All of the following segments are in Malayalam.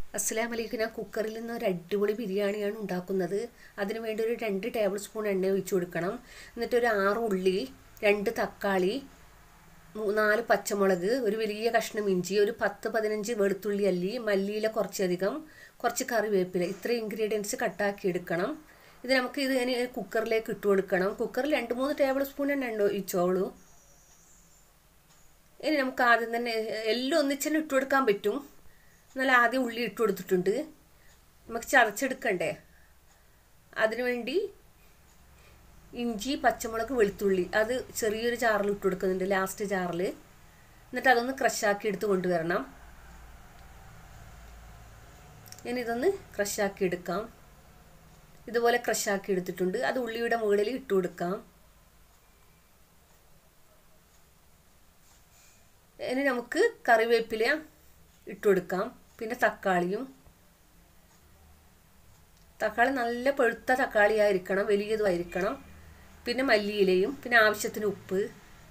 അസ്സലാം വലൈക്കും ഞാൻ കുക്കറിൽ നിന്ന് ഒരു അടിപൊളി ബിരിയാണിയാണ് ഉണ്ടാക്കുന്നത് അതിന് വേണ്ടി ഒരു രണ്ട് ടേബിൾ സ്പൂൺ എണ്ണ ഒഴിച്ചു കൊടുക്കണം എന്നിട്ട് ഒരു ആറ് ഉള്ളി രണ്ട് തക്കാളി മൂ- നാല് പച്ചമുളക് ഒരു വലിയ കഷ്ണം ഇഞ്ചി ഒരു പത്ത് പതിനഞ്ച് വെളുത്തുള്ളി അല്ലി മല്ലിയില കുറച്ചധികം കുറച്ച് കറിവേപ്പില ഇത്ര ഇൻഗ്രീഡിയൻസ് കട്ടാക്കി എടുക്കണം ഇത് നമുക്ക് ഇത് ഇനി കുക്കറിലേക്ക് ഇട്ട് കൊടുക്കണം കുക്കറിൽ രണ്ട് മൂന്ന് ടേബിൾ സ്പൂൺ എണ്ണ ഉണ്ടോ ഒഴിച്ചോളൂ ഇനി നമുക്ക് ആദ്യം തന്നെ എല്ലാം ഒന്നിച്ചന്നെ ഇട്ട് കൊടുക്കാൻ പറ്റും എന്നാൽ ആദ്യം ഉള്ളി ഇട്ട് കൊടുത്തിട്ടുണ്ട് നമുക്ക് ചതച്ചെടുക്കണ്ടേ അതിനുവേണ്ടി ഇഞ്ചി പച്ചമുളക് വെളുത്തുള്ളി അത് ചെറിയൊരു ജാറിൽ ഇട്ട് കൊടുക്കുന്നുണ്ട് ലാസ്റ്റ് ജാറിൽ എന്നിട്ട് അതൊന്ന് ക്രഷാക്കി എടുത്ത് കൊണ്ടുവരണം ഇനി ഇതൊന്ന് ക്രഷാക്കി എടുക്കാം ഇതുപോലെ ക്രഷാക്കി എടുത്തിട്ടുണ്ട് അത് ഉള്ളിയുടെ മുകളിൽ ഇട്ട് കൊടുക്കാം ഇനി നമുക്ക് കറിവേപ്പില ഇട്ട് കൊടുക്കാം പിന്നെ തക്കാളിയും തക്കാളി നല്ല പഴുത്ത തക്കാളി ആയിരിക്കണം വലിയതുമായിരിക്കണം പിന്നെ മല്ലിയിലയും പിന്നെ ആവശ്യത്തിന് ഉപ്പ്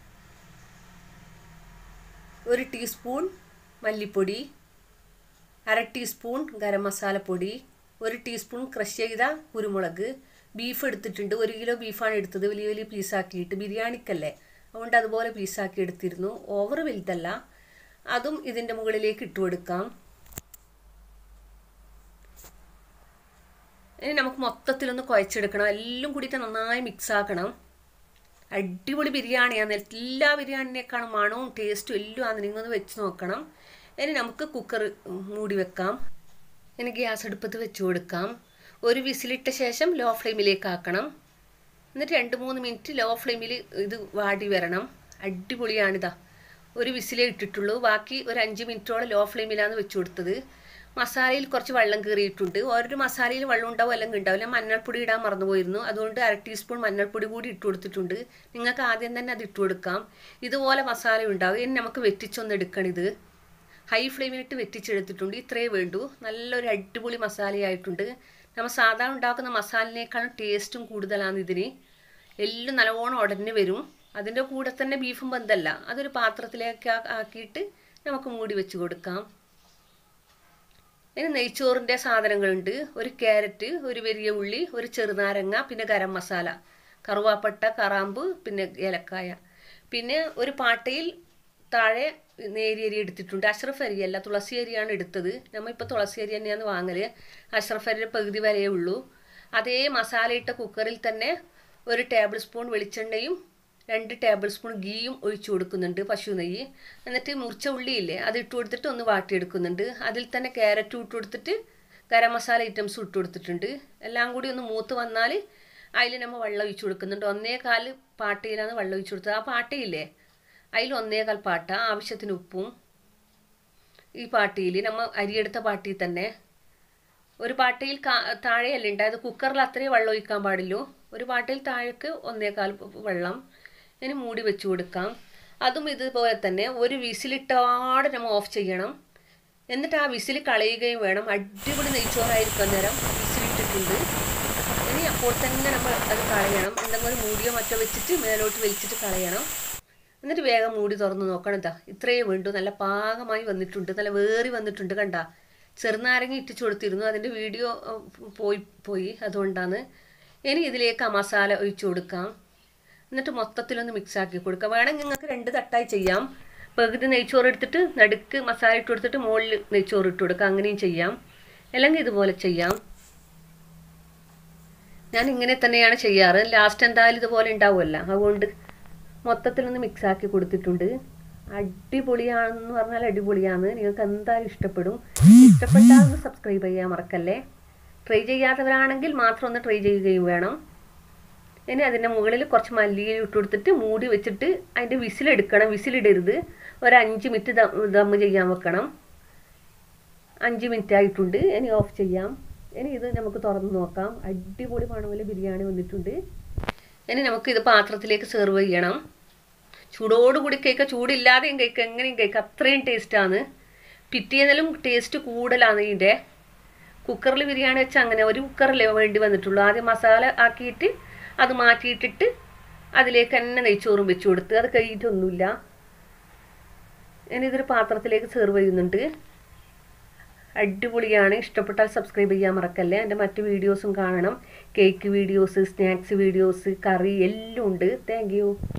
ഒരു ടീസ്പൂൺ മല്ലിപ്പൊടി അര ടീസ്പൂൺ ഗരം മസാലപ്പൊടി ഒരു ടീസ്പൂൺ ക്രഷ് ചെയ്ത കുരുമുളക് ബീഫ് എടുത്തിട്ടുണ്ട് ഒരു കിലോ ബീഫാണ് എടുത്തത് വലിയ വലിയ പീസാക്കിയിട്ട് ബിരിയാണിക്കല്ലേ അതുകൊണ്ട് അതുപോലെ പീസാക്കി എടുത്തിരുന്നു ഓവർ വലുതല്ല അതും ഇതിൻ്റെ മുകളിലേക്ക് ഇട്ട് കൊടുക്കാം ഇനി നമുക്ക് മൊത്തത്തിലൊന്ന് കുഴച്ചെടുക്കണം എല്ലാം കൂടിയിട്ട് നന്നായി മിക്സ് ആക്കണം അടിപൊളി ബിരിയാണിയാണ് എല്ലാ ബിരിയാണിനേക്കാളും മണവും ടേസ്റ്റും എല്ലാം ആണ് നിങ്ങളൊന്ന് വെച്ച് നോക്കണം ഇനി നമുക്ക് കുക്കർ മൂടി വെക്കാം ഇനി ഗ്യാസ് അടുപ്പത്ത് വെച്ച് കൊടുക്കാം ഒരു വിസിലിട്ട ശേഷം ലോ ഫ്ലെയിമിലേക്ക് ആക്കണം എന്നിട്ട് രണ്ട് മൂന്ന് മിനിറ്റ് ലോ ഫ്ലെയിമിൽ ഇത് വാടി വരണം അടിപൊളിയാണിതാ ഒരു വിസിലേ ഇട്ടിട്ടുള്ളൂ ബാക്കി ഒരു അഞ്ച് മിനിറ്റോളം ലോ ഫ്ലെയിമിലാണ് വെച്ച് കൊടുത്തത് മസാലയിൽ കുറച്ച് വെള്ളം കയറിയിട്ടുണ്ട് ഓരോ മസാലയിൽ വെള്ളം ഉണ്ടാവും അല്ലെങ്കിൽ ഉണ്ടാവില്ല മഞ്ഞൾപ്പൊടി ഇടാൻ മറന്നുപോയിരുന്നു അതുകൊണ്ട് അര ടീസ്പൂൺ മഞ്ഞൾപ്പൊടി കൂടി ഇട്ട് കൊടുത്തിട്ടുണ്ട് നിങ്ങൾക്ക് ആദ്യം തന്നെ അത് ഇട്ട് കൊടുക്കാം ഇതുപോലെ മസാല ഉണ്ടാവും ഇനി നമുക്ക് വെറ്റിച്ചൊന്ന് എടുക്കണം ഇത് ഹൈ ഫ്ലെയിമിലിട്ട് വെറ്റിച്ചെടുത്തിട്ടുണ്ട് ഇത്രയേ വേണ്ടൂ നല്ലൊരു അടിപൊളി മസാലയായിട്ടുണ്ട് നമ്മൾ സാധാരണ ഉണ്ടാക്കുന്ന മസാലിനേക്കാളും ടേസ്റ്റും കൂടുതലാണ് ഇതിന് എല്ലാം നല്ലവണ്ണം ഉടനെ വരും അതിൻ്റെ കൂടെ തന്നെ ബീഫും ബന്ധമല്ല അതൊരു പാത്രത്തിലേക്ക് ആ- ആക്കിയിട്ട് നമുക്ക് മൂടി വെച്ച് കൊടുക്കാം ഇനി നെയ്ച്ചോറിൻ്റെ സാധനങ്ങളുണ്ട് ഒരു ക്യാരറ്റ് ഒരു വലിയ ഉള്ളി ഒരു ചെറുനാരങ്ങ പിന്നെ ഗരം മസാല കറുവാപ്പട്ട കറാമ്പ് പിന്നെ ഏലക്കായ പിന്നെ ഒരു പാട്ടയിൽ താഴെ നേരി അരി എടുത്തിട്ടുണ്ട് അഷ്റഫ് അരിയല്ല തുളസി അരിയാണ് എടുത്തത് നമ്മൾ ഇപ്പോൾ തുളസി അരി തന്നെയാണ് വാങ്ങൽ അഷ്റഫ് അരിയുടെ പകുതി വരെയേ ഉള്ളൂ അതേ മസാല ഇട്ട കുക്കറിൽ തന്നെ ഒരു ടേബിൾ സ്പൂൺ വെളിച്ചെണ്ണയും രണ്ട് ടേബിൾ സ്പൂൺ ഗീയും ഒഴിച്ചു കൊടുക്കുന്നുണ്ട് പശു നെയ്യ് എന്നിട്ട് മുറിച്ച ഉള്ളിയില്ലേ അത് ഇട്ട് കൊടുത്തിട്ട് ഒന്ന് വാട്ടിയെടുക്കുന്നുണ്ട് അതിൽ തന്നെ ക്യാരറ്റും ഇട്ട് കൊടുത്തിട്ട് ഗരം മസാല ഐറ്റംസും ഇട്ട് കൊടുത്തിട്ടുണ്ട് എല്ലാം കൂടി ഒന്ന് മൂത്ത് വന്നാൽ അതിൽ നമ്മൾ വെള്ളം ഒഴിച്ചു കൊടുക്കുന്നുണ്ട് ഒന്നേ കാല് പാട്ടയിലാണ് വെള്ളം ഒഴിച്ചു കൊടുത്തത് ആ പാട്ടയില്ലേ അതിൽ ഒന്നേകാൽ പാട്ട ആവശ്യത്തിന് ഉപ്പും ഈ പാട്ടിയിൽ നമ്മൾ അരിയെടുത്ത പാട്ടിയിൽ തന്നെ ഒരു പാട്ടയിൽ കാ- താഴെയല്ല ഉണ്ടായത് കുക്കറിൽ അത്രയും വെള്ളം ഒഴിക്കാൻ പാടുള്ളൂ ഒരു പാട്ടയിൽ താഴേക്ക് ഒന്നേകാൽ വെള്ളം ഇനി മൂടി വെച്ച് കൊടുക്കാം അതും ഇതുപോലെ തന്നെ ഒരു വിസിലിട്ടാടെ നമ്മൾ ഓഫ് ചെയ്യണം എന്നിട്ട് ആ വിസിൽ കളയുകയും വേണം അടിപൊളി നെയ്ച്ചോറായിരിക്കും അന്നേരം വിസിലിട്ടിട്ടുണ്ട് ഇനി അപ്പോൾ തന്നെ നമ്മൾ അത് കളയണം എന്തെങ്കിലും ഒരു മൂടിയോ മറ്റോ വെച്ചിട്ട് മേലോട്ട് വലിച്ചിട്ട് കളയണം എന്നിട്ട് വേഗം മൂടി തുറന്ന് നോക്കണം ഇതാ ഇത്രയേ വേണ്ടു നല്ല പാകമായി വന്നിട്ടുണ്ട് നല്ല വേറി വന്നിട്ടുണ്ട് കണ്ട ചെറുനാരങ്ങ ഇട്ടിച്ചു കൊടുത്തിരുന്നു അതിൻ്റെ വീഡിയോ അഹ്, പോയി പോയി അതുകൊണ്ടാണ് ഇനി ഇതിലേക്ക് ആ മസാല ഒഴിച്ചു കൊടുക്കാം എന്നിട്ട് മൊത്തത്തിലൊന്ന് മിക്സ് ആക്കി കൊടുക്കാം വേണമെങ്കിൽ നിങ്ങൾക്ക് രണ്ട് തട്ടായി ചെയ്യാം പകുതി നെയ്ച്ചോറ് എടുത്തിട്ട് നടുക്ക് മസാല ഇട്ട് കൊടുത്തിട്ട് മുകളിൽ നെയ്ച്ചോറ് ഇട്ട് കൊടുക്കാം അങ്ങനെയും ചെയ്യാം അല്ലെങ്കിൽ ഇതുപോലെ ചെയ്യാം ഞാൻ ഇങ്ങനെ തന്നെയാണ് ചെയ്യാറ് ലാസ്റ്റ് എന്തായാലും ഇതുപോലെ ഉണ്ടാവുമല്ലോ അതുകൊണ്ട് മൊത്തത്തിലൊന്ന് മിക്സ് ആക്കി കൊടുത്തിട്ടുണ്ട് അടിപൊളിയാണെന്ന് പറഞ്ഞാൽ അടിപൊളിയാണ് നിങ്ങൾക്ക് എന്തായാലും ഇഷ്ടപ്പെടും ഇഷ്ടപ്പെട്ടാൽ ഒന്ന് സബ്സ്ക്രൈബ് ചെയ്യാൻ മറക്കല്ലേ ട്രൈ ചെയ്യാത്തവരാണെങ്കിൽ മാത്രം ഒന്ന് ട്രൈ ചെയ്യുകയും വേണം ഇനി അതിൻ്റെ മുകളിൽ കുറച്ച് മല്ലിയില ഇട്ട് കൊടുത്തിട്ട് മൂടി വെച്ചിട്ട് അതിൻ്റെ വിസിലെടുക്കണം വിസിലിടരുത് ഒരു അഞ്ച് മിനിറ്റ് ദം ചെയ്യാൻ വെക്കണം അഞ്ച് മിനിറ്റ് ആയിട്ടുണ്ട് ഇനി ഓഫ് ചെയ്യാം ഇനി ഇത് നമുക്ക് തുറന്ന് നോക്കാം അടിപൊളി മണവിലെ ബിരിയാണി വന്നിട്ടുണ്ട് ഇനി നമുക്ക് ഇത് പാത്രത്തിലേക്ക് സെർവ് ചെയ്യണം ചൂടോടുകൂടി കഴിക്കുക ചൂടില്ലാതെയും കഴിക്കുക എങ്ങനെയും കഴിക്കുക അത്രയും ടേസ്റ്റാണ് പിറ്റേന്നാലും ടേസ്റ്റ് കൂടുതലാണ് ഇതിൻ്റെ കുക്കറിൽ ബിരിയാണി വെച്ചാൽ അങ്ങനെ ഒരു കുക്കറിലേ വേണ്ടി വന്നിട്ടുള്ളൂ ആദ്യം മസാല ആക്കിയിട്ട് അത് മാറ്റിയിട്ടിട്ട് അതിലേക്ക് തന്നെ നെയ്ച്ചോറും വെച്ച് കൊടുത്ത് അത് കഴിഞ്ഞിട്ടൊന്നുമില്ല ഇനി ഇതൊരു പാത്രത്തിലേക്ക് സെർവ് ചെയ്യുന്നുണ്ട് അടിപൊളിയാണ് ഇഷ്ടപ്പെട്ടാൽ സബ്സ്ക്രൈബ് ചെയ്യാൻ മറക്കല്ലേ എൻ്റെ മറ്റു വീഡിയോസും കാണണം കേക്ക് വീഡിയോസ് സ്നാക്സ് വീഡിയോസ് കറി എല്ലാം ഉണ്ട് താങ്ക്